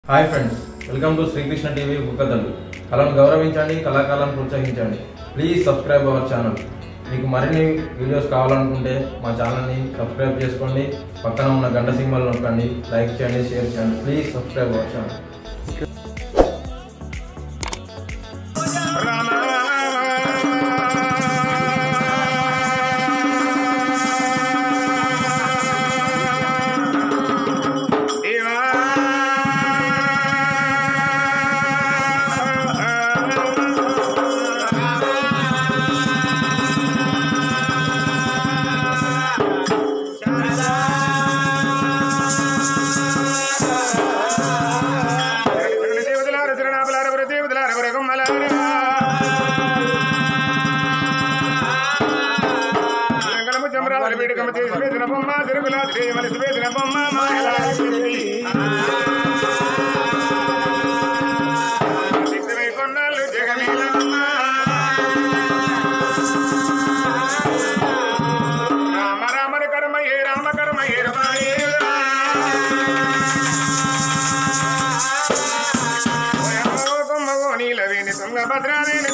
Hi friends welcome to Srikrishna TV బుక్కదలు కళను గౌరవించండి కళాకారులను ప్రోత్సహించండి ప్లీజ్ సబ్స్క్రైబ్ అవర్ ఛానల్ మీకు మరిన్ని వీడియోస్ కావాలనుకుంటే మా ఛానల్ని సబ్స్క్రైబ్ చేసుకోండి పక్కన ఉన్న గంట సింబల్ నొక్కండి లైక్ చేయండి షేర్ చేయండి ప్లీజ్ సబ్స్క్రైబ్ అవర్ ఛానల్ కొన్నాళ్ళు జగమేలమ్మ రామ రామర కర్మ ఏ రామ కర్మ ఏ రమాయే కొమ్మగో నీలవేణి తుంగభద్రావేణి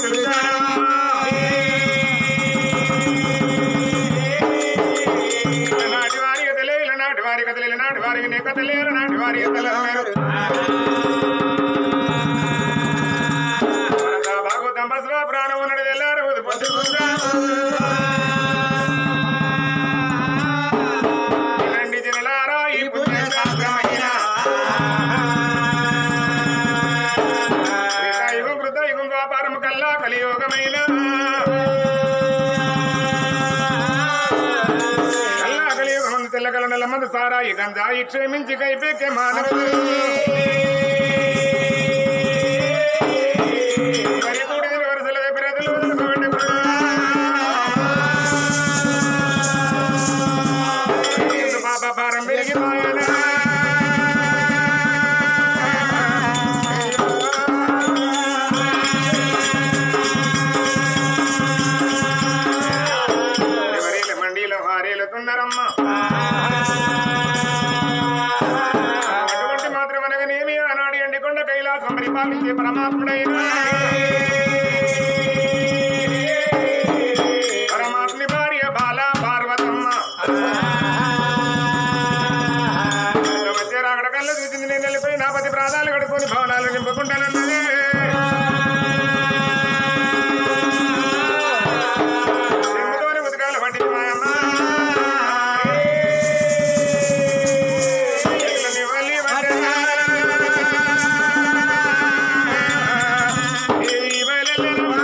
నాటి వారి కథలే ఇలా నాటి వారి కథలు ఇలా నాటి వారికి నే కథలే ఇలా నాటి వారి కథలు భాగవతం బసవ ప్రాణం ఉన్నది వెళ్ళారు ఇలాంటి జనలారా ఈ పుణ్య శాస్త్రమైన యుగం కృత యుగం వ్యాపారం కల్లా కలియోగమైన కల్లా కలియుగం తెల్లగల నెల మంది సారాయి గంజాయి క్షేమించి కైపెక్కే మానవులు మరి కూడిన వరుసల విపరీతలు వదులుకోండి పాప పారం పెరిగి మాయనా ఎవరేల మండీలో వారేలుతున్నారమ్మ అటువంటి మాత్రం అనగనేమి ఆనాడు ఎండికొండ కైలాసం పరిపాలించే పరమాత్ముడైన పరమాత్మి భార్య బాల పార్వతమ్మ వచ్చే రాకడ కళ్ళు చూసింది నేను వెళ్ళిపోయి నా పది ప్రాణాలు కడుక్కొని భవనాలు నింపుకుంటానన్నదే చెంబుతోని ఉతకాల పట్టించి మాయమ్మ. చెట్లని వల్లి వడ్డెన. ఈ వలెలెనమా.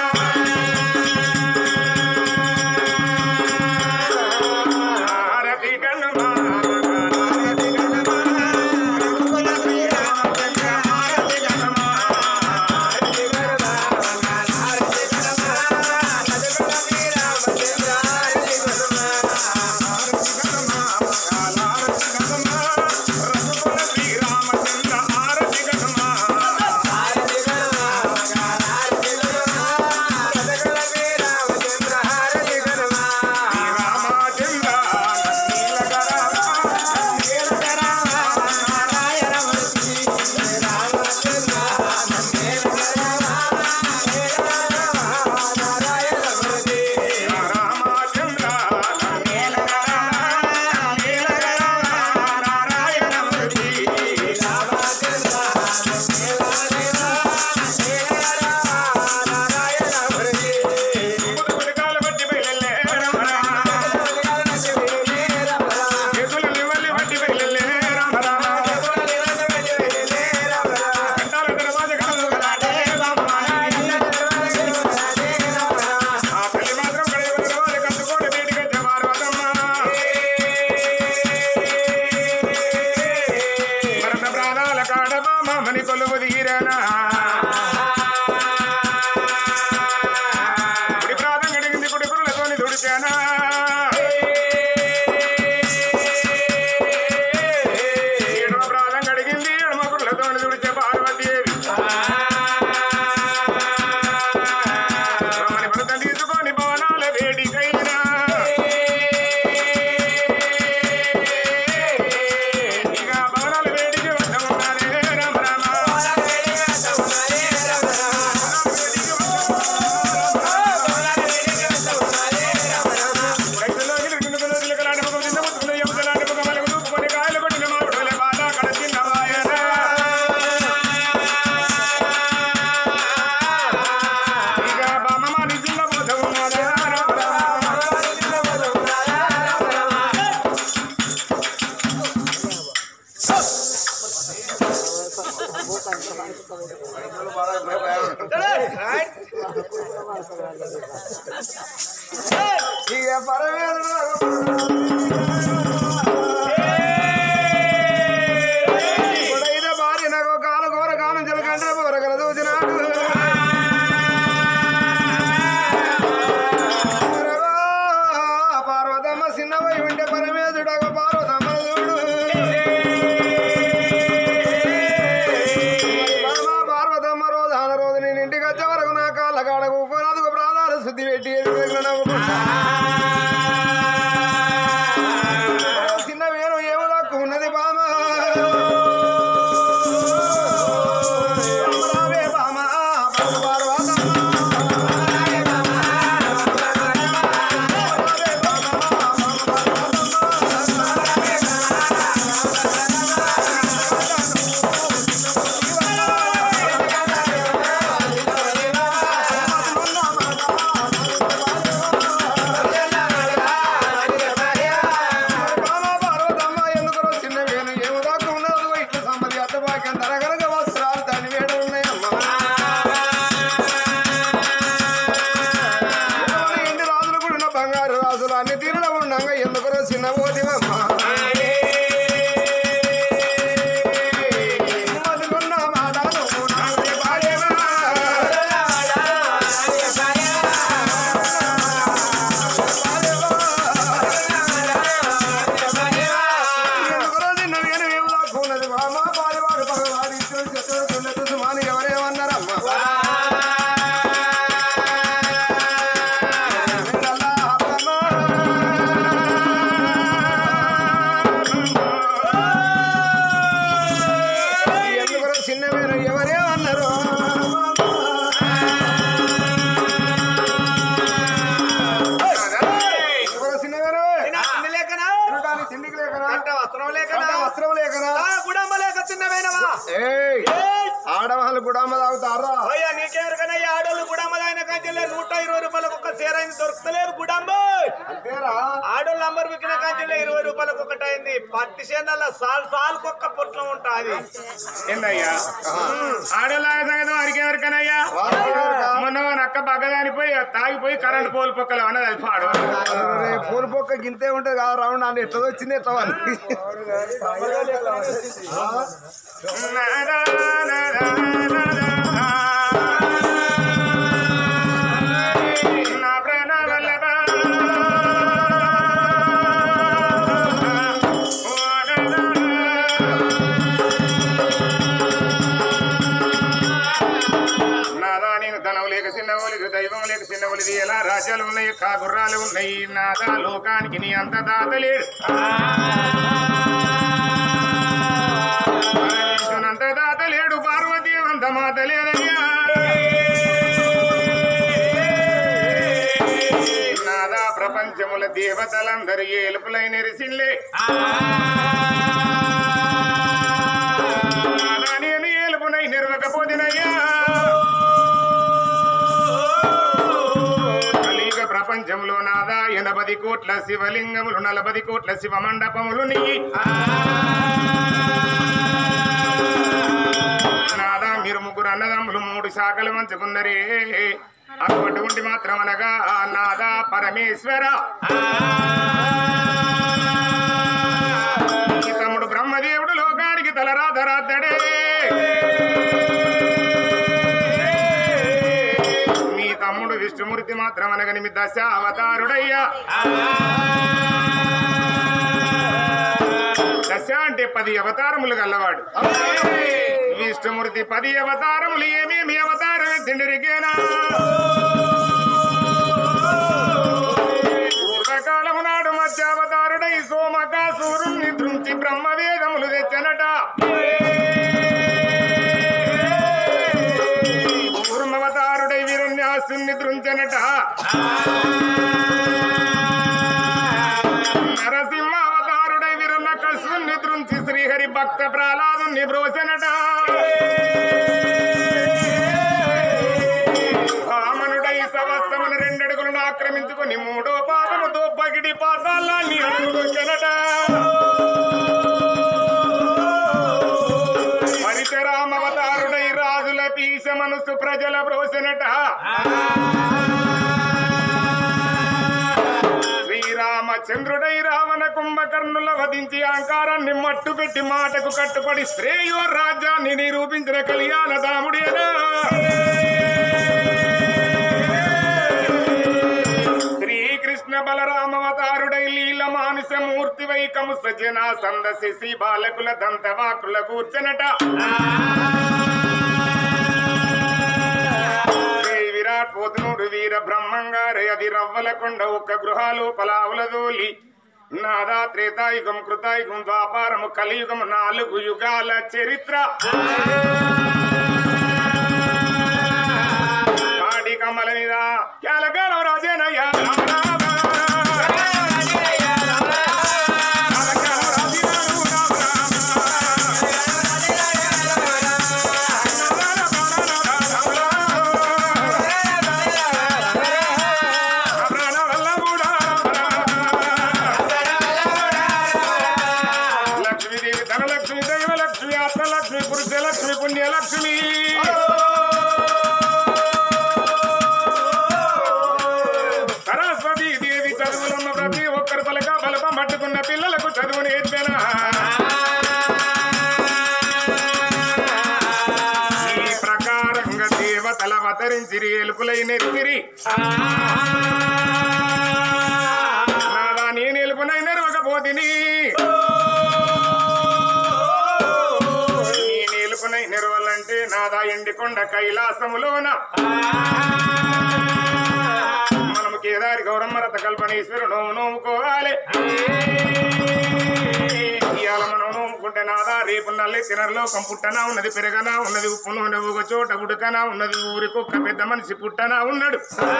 హారతి కన్నమా, హారతి కన్నమా. రఘుకుల శ్రీరామచంద్ర హారతి కన్నమా, హారతి కన్నమా, హారతి కన్నమా. రఘుకుల శ్రీరామచంద్ర హారతి కన్నమా, హారతి కన్నమా, హారతి కన్నమా. రఘుకుల శ్రీరామచంద్ర హారతి కన్నమా, హారతి కన్నమా, హారతి కన్నమా. రఘుకుల శ్రీరామచంద్ర హారతి కన్నమా. శ్రీరామచంద్ర నీలకరామ, నీలకరామ, నారాయణమూర్తి. శ్రీరామచంద్ర నీలకరామ, నీలకరామ, నారాయణమూర్తి. రామచంద్ర నీలకరామ, నీలకరామ, నారాయణమూర్తి. రామచంద్ర పుట్టుకుడికాల బట్టి బయలెల్లే రమణ. ఎదులని వల్లి బట్టి బయలెల్లే రమణ. కంటాల దరవాజ కడలు గలాడే రమణ. ఆ తల్లి మాత్రం కడలు దరవాజ కట్టుకోడి వేడిగా జమారవదమ్మ. మరణ ప్రాణాల కాడమా మని కొలువు తీరనా కుడి ప్రాణం గడిగింది కుడి కురులతోని దుడిచానా ఎడమ ప్రాణం గడిగింది ఎడమ కురులతోని దుడిచే పార్వతీదేవి రమణి భరతం తీసుకొని భవనాల వేడికైనా ఇక భవనాల వేడికి వద్దమున్నానే రమ ఇక పరమేశ్వరుడు ఇప్పుడైతే భార్య నాకు కాలు కూర కాలం చిలకంటే కూరగల చూసినాడు పార్వతమ్మ చిన్నవై ఉంటే పరమేశుడు ఒక పార్వతమ్మ చూడు బాబా పార్వతమ్మ రోజు ఆన రోజు నేను ఇంటికి వచ్చే వరకు నా కాళ్ళ కాడకు ఉపరాధకు ప్రాణాలు శుద్ధి పెట్టి ఎదుగుతున్న నవ్వుకుంటా చిన్న వేరు ఏమో నాకు ఉన్నది బామా రావే బామా పార్వతమ్మ బామా పార్వతమ్మ ఎందుకు చిన్న వేలు ఏమో దాకా ఉన్నది ఇట్లా సమ్మతి అత్తబాకి తరగరగ వస్త్రాలు దాని వేడ ఉన్నాయమ్మా ఇంటి రాజులు కూడా ఉన్న బంగారు రాజులు అన్ని తీరులో ఉండగా ఎందుకు చిన్న పోతివమ్మా మధుకున్న మాటలు నాకే పాడేవా. ఎందుకురా చిన్న వేలు ఏమో దాకా ఉన్నది మామ పాడివాడు పగవాడు ఇద్దరు చెత్తలు తున్నెత్తు సుమాని ఎవరేమన్నారమ్మా ఎందుకు చిన్న మీరు ఎవరే అన్నారు ఎందుకు చిన్న మీరు తిండి లేకనా తినడానికి తిండికి లేకనా కంట వస్త్రం లేకనా కంట వస్త్రం లేకనా ఆ గుడమ్మ లేక చిన్నవేనవా ఏయ్ ఆడవాళ్ళు కూడా అమ్మ తాగుతారా అయ్యా నీకెవరికైనా ఆడోళ్ళు గుడమ్మలైన కంచెలే నూట ఇరవై రూపాయలకు ఒక సేరైంది దొరకలేదు గుడమ్మ అంతేరా ఆడోళ్ళు అంబర్ విక్కిన కంచెలే ఇరవై రూపాయలకు ఒకటి అయింది పత్తి చేనుల సాల్ సాల్ ఒక్క పొట్లం ఉంటాది ఏందయ్యా ఆడోళ్ళ సంగతి వారికి ఎవరికైనా మొన్న మన అక్క బగ్గదానిపోయి తాగిపోయి కరెంట్ పోల్ పొక్కలు అన్నది అది పాడు పూల పొక్క గింతే ఉంటది కదా రౌండ్ అంటే ఎట్లా వచ్చింది ఎట్లా వాళ్ళు నా ప్రాణ వల్లభ నాదా నేను ధనం లేక చిన్నవోలికి దైవం లేక చిన్నవోలిది ఎలా రాజ్యాలు ఉన్నాయి కాగుర్రాలు ఉన్నాయి నాదా లోకానికి నీ అంత దాతలేడు పరమేశ్వరునంత దాతలేడు పార్వతీ అంత మాత లేదయ్యా నాదా ప్రపంచముల దేవతలందరూ ఏలుపులై నెరిసిల్లే నాదా నేను ఏలుపునై నిర్వకపోతినయ్యా కలియుగ ప్రపంచంలో నాదా ఎనభది కోట్ల శివలింగములు నలభది కోట్ల శివ మండపములు నీ నాదా మీరు ముగ్గురు అన్నదమ్ములు మూడు శాఖలు మంచుకున్నరే అటువంటి మాత్రం అనగా నాదా పరమేశ్వర ఈ తమ్ముడు బ్రహ్మదేవుడు లోకానికి తలరాధరాద్దడే మీ తమ్ముడు విష్ణుమూర్తి మాత్రం అనగని మీ దశ అవతారుడయ్యా దశ అంటే పది అవతారములు గల్లవాడు విష్ణుమూర్తి పది అవతారములు ఏమేమి అవతారం తిండిరిగేనా పూర్వకాలము నాడు మధ్యావతారుడై సోమకాసూరుణ్ణి దృంచి బ్రహ్మవేదములు తెచ్చనట పూర్వవతారుడై వీరుణ్యాసుని దృంచనట నరసింహావతారుడై వీరున్న కసుని దృంచి శ్రీహరి భక్త ప్రహ్లాదుని బ్రోచనట వామనుడై సమస్తమును రెండడుగులను ఆక్రమించుకొని మూడో పాదముతో పగిడి పాదాలని అడుగుకొచ్చనట పరిచర బలరామవతారుడై రాజుల పీస మనసు ప్రజల బ్రోసెనట శ్రీరామచంద్రుడై రావణ కుంభకర్ణుల వధించి ఆకారాన్ని మట్టు పెట్టి మాటకు కట్టుబడి శ్రేయో రాజ్యాన్ని నిరూపించిన కళ్యాణ దాముడేనా శ్రీకృష్ణ బలరామవతారుడై లీల మానుష మూర్తి వై కంస జన సందశిసి బాలకుల దంతవాకుల కూర్చనట జై విరాట్ పోతునుడు వీర బ్రహ్మంగారే అది రవ్వల కొండ ఒక్క గృహాలోపల అవలదోలి నాదా త్రేతాయుగం కృతాయుగం ద్వాపారము కలియుగం నాలుగు యుగాల చరిత్ర పాడి కమ్మల మీద క్యాలగానం రాజేనయ్య రామ రామ. క్యాలగానం రాజీనాడు రామ లక్ష్మీదేవి ధనలక్ష్మి దైవలక్ష్మి ఆత్మలక్ష్మి పురుషలక్ష్మి పుణ్యలక్ష్మి సరస్వతి దేవి చదువులున్న ప్రతి ఒక్కరు పలక బలపం పట్టుకున్న పిల్లలకు చదువు నేర్పెనా ఈ ప్రకారంగా దేవతల అవతరించి ఎలుకలై నెత్తిరి నాదా నేను ఎలుపునై నెరవకపోతిని నేను ఎలుపునై నెరవాలంటే నాదా ఎండికొండ కైలాసములోన మనము కేదారి గౌరమ్మ రథ కల్పనేశ్వరు నోము నోముకోవాలి ఇవాళ మనం నోముకుంటే నాదా రేపు నల్లి తినర్లో కంపుట్టనా ఉన్నది పెరగనా ఉన్నది ఉప్పు నూనె ఒక చోట ఉడకనా ఉన్నది ఊరి కుక్క పెద్ద మనిషి పుట్టనా ఉన్నాడు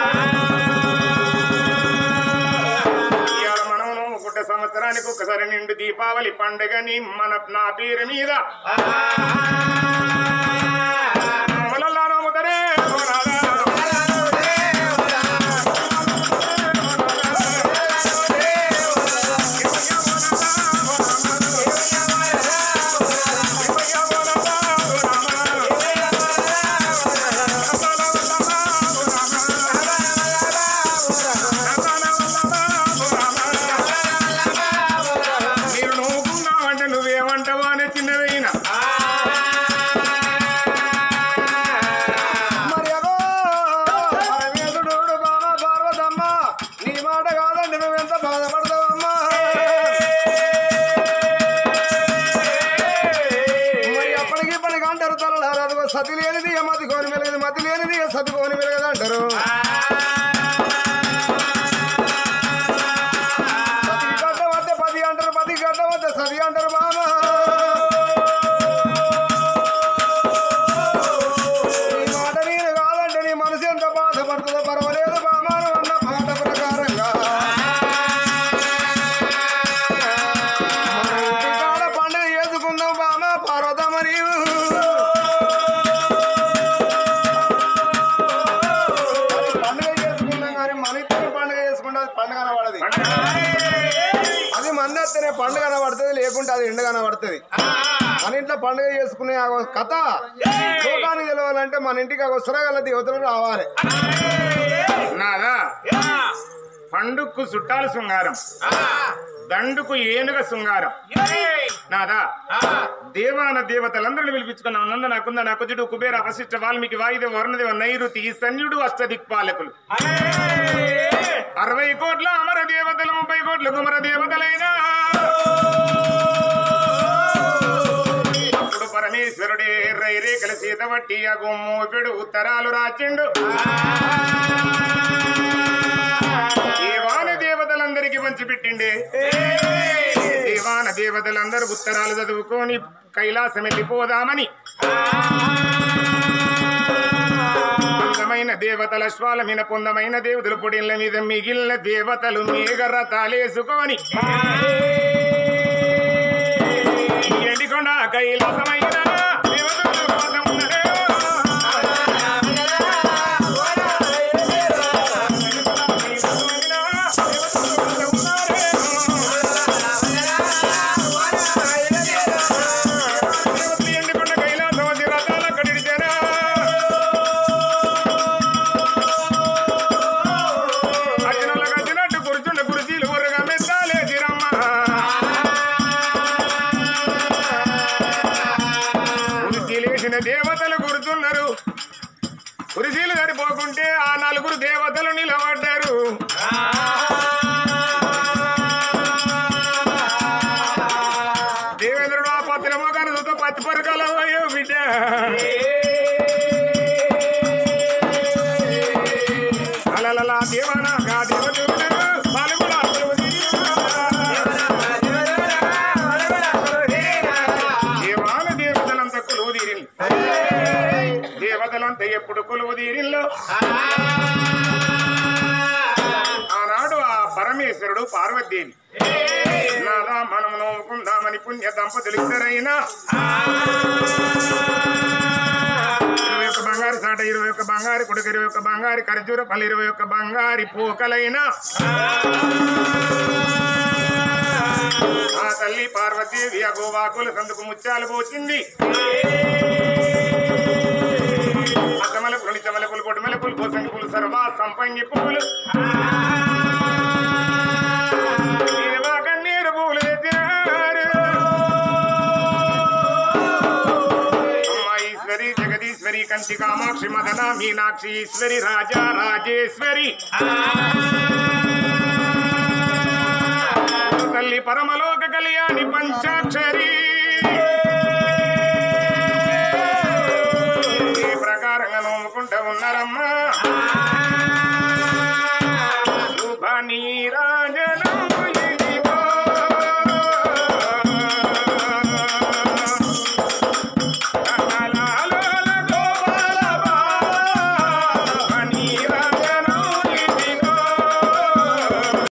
ఇవాళ మనం నోముకుంటే సంవత్సరానికి ఒకసారి నిండు దీపావళి పండుగని మన నా పేరు మీద నోములల్లా నోముతారే ఓ నాదా. మీరు నవ్వుకున్నావంటే నువ్వేమంటావా అనే చిన్నదైనా మరి అగో, పరమేశుడు బామ పార్వతమ్మ, నీ మాట కాదండి నువ్వెంత బాధపడతావమ్మా మరి అప్పటికి ఇప్పటికి అంటారు తలలారు అదిగో సతి లేనిది ఇక మతి కోని మెలగదు మతి లేనిది ఇక సతి కోని మెలగదు అంటారు సతికి గడ్డ వద్ద పది అంటారు పది గడ్డ వద్ద సతి అంటారు బామా నీ మాట నేను కాదంటే నీ మనసు ఎంత బాధపడుతుందో పర్వాలేదు బామాను అన్న మాట ప్రకారంగా మన ఇంటికాడ పండుగ చేసుకుందాం బామ పార్వతమ్మ నీవు అది పండుగ చేసుకుందాం కానీ మన ఇద్దరు పండుగ చేసుకుంటే అది పండుగ అనబడది అది మన ఎత్తనే పండుగ అనబడుతుంది లేకుంటే అది ఎండుగ అనబడుతుంది మన ఇంట్లో పండుగ చేసుకునే ఆ కథ లోకానికి తెలవాలంటే మన ఇంటికి ఆ సురగల దేవతలు రావాలి నాదా పండుక్కు చుట్టాలు శృంగారం దండుకు ఏనుగ శృంగారం నాదా దేవాన దేవతలందరిని పిలిపించుకున్నాం నంద నాకుంద నా కుజుడు కుబేర వశిష్ఠ వాల్మీకి వాయుదేవ వర్ణదేవ నైరుతి సన్యుడు అష్టదిక్పాలకులు అరవై కోట్ల అమర దేవతలు ముప్పై కోట్ల కుమర దేవతలైనా అప్పుడు పరమేశ్వరుడే రైరేకల సీత వట్టి ఆ గుమ్మూపిడు ఉత్తరాలు రాచిండు దేవాన దేవతలందరికి పంచిపెట్టిండే దేవాన దేవతలందరూ ఉత్తరాలు చదువుకొని కైలాసం వెళ్ళిపోదామని అందమైన దేవతల శ్వాల మీద పొందమైన దేవతలు పొడిల మీద మిగిలిన దేవతలు మేఘరథాలేసుకొని ఎండికొండ కైలాసమైన దేవతలు పాదం ఉన్నదే. ఎండికొండ కైలాసం దేవతలు గుర్తున్నారు కురిసీలు సరిపోకుంటే ఆ నలుగురు దేవతలు నిలబడ్డారు దేవేంద్రుడు ఆ పత్రమో కనుక పత్తి పరకాల అయ్యో బిడ్డ అలలలా దేవనాగా దేవతలు పాల్గొన దేవాల దేవతలంతా కొలువు తీరిల్ దేవతలంతా ఎప్పుడు కొలువు తీరిల్లో ఆనాడు ఆ పరమేశ్వరుడు పార్వతీదేవి నాదా మనం నవ్వుకుందామని పుణ్య దంపతులు ఇద్దరైనా ఇరవై ఒక్క బంగారు సాట ఇరవై ఒక్క బంగారు కొడుకు ఇరవై ఒక్క బంగారు ఖర్జూర పళ్ళు ఇరవై ఒక్క బంగారు పూకలైనా ఆ తల్లి పార్వతీదేవి ఆ గోవాకుల సందుకు ముత్యాలు పోచింది అసమలకులు నిచమలకులు కొట్టుమలకులు కోసంగి పులు సర్వా సంపంగి పువ్వులు దేవా కన్నీరు పువ్వులు తెచ్చినారు అమ్మ ఈశ్వరి జగదీశ్వరి కంచి కామాక్షి మదన మీనాక్షి ఈశ్వరి రాజా రాజేశ్వరి తల్లి పరమలోక కళ్యాణి పంచాక్షరి ఈ ప్రకారంగా నోముకుంటూ ఉన్నారమ్మా